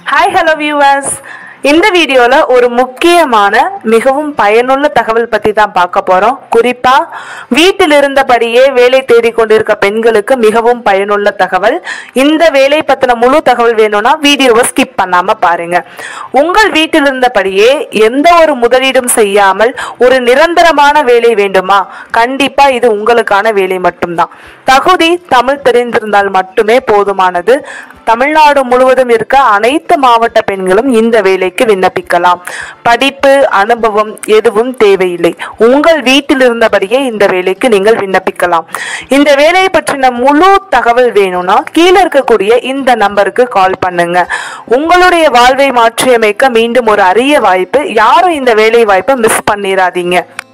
hi hello viewers இந்த வீடியோவில் ஒரு முக்கியமான மிகவும் பயனுள்ள தகவல் பற்றி தான் பார்க்க போகிறோம் குறிப்பாக வீட்டில் இருந்தபடியே வேலை தேடிக் கொண்டிருக்க பெண்களுக்கு மிகவும் பயனுள்ள தகவல் இந்த வேலை பற்றின முழு தகவல் வேணும்னா வீடியோவை ஸ்கிப் பண்ணாமல் பாருங்க உங்கள் வீட்டில் இருந்தபடியே எந்த ஒரு முதலீடும் செய்யாமல் ஒரு நிரந்தரமான வேலை வேண்டுமா கண்டிப்பாக இது உங்களுக்கான வேலை மட்டும்தான் தகுதி தமிழ் தெரிந்திருந்தால் மட்டுமே போதுமானது தமிழ்நாடு முழுவதும் இருக்க அனைத்து மாவட்ட பெண்களும் இந்த வேலைக்கு விண்ணப்பிக்கலாம் படிப்பு அனுபவம் எதுவும் தேவையில்லை உங்கள் வீட்டில் இருந்தபடியே இந்த வேலைக்கு நீங்கள் விண்ணப்பிக்கலாம் இந்த வேலையை பற்றின முழு தகவல் வேணும்னா கீழே இருக்கக்கூடிய இந்த நம்பருக்கு கால் பண்ணுங்க உங்களுடைய வாழ்வை மாற்றியமைக்க மீண்டும் ஒரு அரிய வாய்ப்பு யாரும் இந்த வேலை வாய்ப்பை மிஸ் பண்ணிடாதீங்க